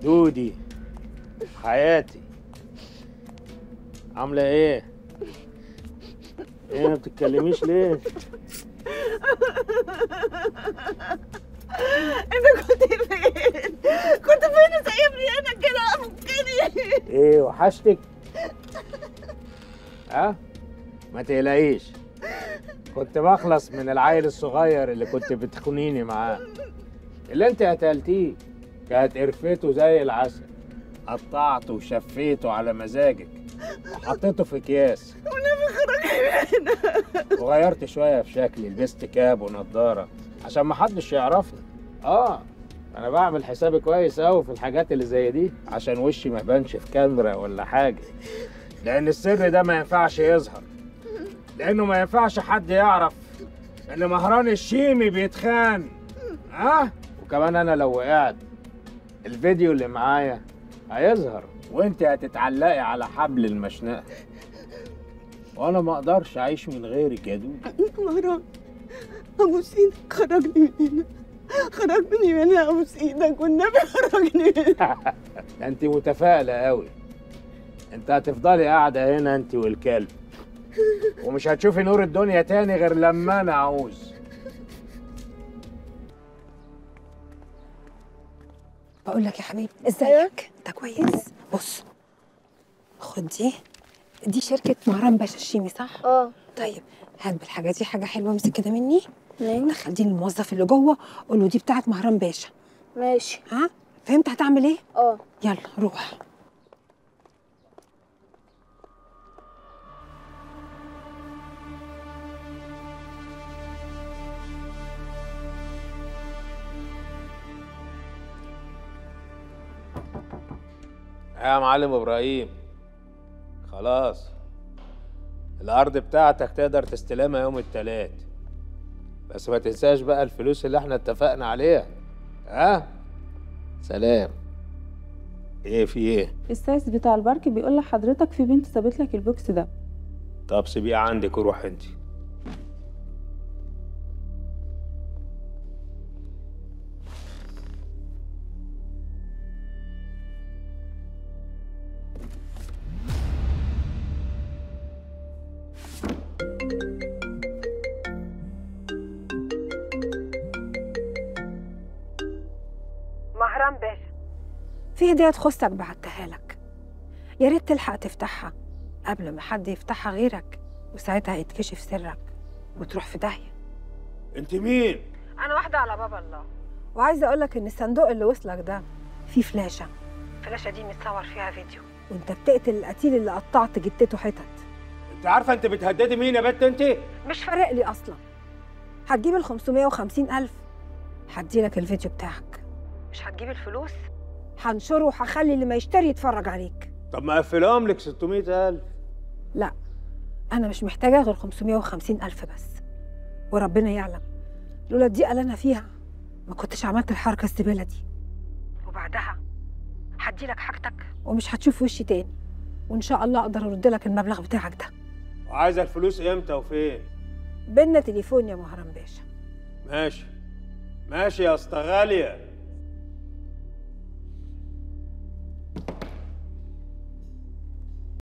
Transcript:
دودي حياتي عاملة ايه؟ ايه ما بتتكلميش ليه؟ انت كنت فين؟ كنت فين سايبني انا كده فكني ايه وحشتك؟ ها؟ ما تقلقيش كنت بخلص من العيل الصغير اللي كنت بتخونيني معاه اللي انت قتلتيه كانت قرفته زي العسل قطعته وشفيته على مزاجك وحطيته في اكياس ونبي خرج هنا وغيرت شويه في شكلي لبست كاب ونضاره عشان ما حدش يعرفني اه انا بعمل حسابي كويس قوي في الحاجات اللي زي دي عشان وشي ما يبانش في كاميرا ولا حاجه لان السر ده ما ينفعش يظهر لانه ما ينفعش حد يعرف ان مهران الشيمي بيتخان اه وكمان انا لو وقعت الفيديو اللي معايا هيظهر وانت هتتعلقي على حبل المشنقه وانا ما اقدرش اعيش من غيرك يا دود مهران ابوس ايدك خرجني من هنا خرجني من هنا ابوس ايدك والنبي خرجني من هنا ده انت متفائله قوي انت هتفضلي قاعده هنا انت والكلب ومش هتشوفي نور الدنيا تاني غير لما انا اعوز بقول لك يا حبيبي ازيك انت كويس بص خد دي دي شركة مهران باشا الشيمي صح؟ اه طيب هات بالحاجة دي حاجة حلوة امسك كده مني ماشي دخل دي للموظف اللي جوه قول له دي بتاعت مهران باشا ماشي ها؟ فهمت هتعمل ايه؟ اه يلا روح يا معلم ابراهيم خلاص الارض بتاعتك تقدر تستلمها يوم التلات بس ما تنساش بقى الفلوس اللي احنا اتفقنا عليها ها سلام ايه في ايه السايس بتاع البارك بيقول لحضرتك في بنت سابت لك البوكس ده طب سيبيه عندك وروح انت مهران باشا في هدية تخصك بعتها لك يا ريت تلحق تفتحها قبل ما حد يفتحها غيرك وساعتها يتكشف سرك وتروح في داهية انت مين أنا واحدة على باب الله وعايزة أقول لك إن الصندوق اللي وصلك ده فيه فلاشة الفلاشة دي متصور فيها فيديو وأنت بتقتل القتيل اللي قطعت جتته حتت انت عارفه انت بتهددي مين يا بنت انت مش فارق لي أصلا هتجيب ال 550 ألف هديلك الفيديو بتاعك مش هتجيب الفلوس هنشره وهخلي اللي ما يشتري يتفرج عليك طب ما قفلهم لك 600000 لا أنا مش محتاجة غير 550 ألف بس وربنا يعلم لولا الضيقة اللي أنا فيها ما كنتش عملت الحركة الزبالة دي وبعدها هديلك حاجتك ومش هتشوف وشي تاني وإن شاء الله أقدر أرد لك المبلغ بتاعك ده وعايزه الفلوس امتى وفين بينا تليفون يا مهران باشا ماشي ماشي يا اسطى غاليه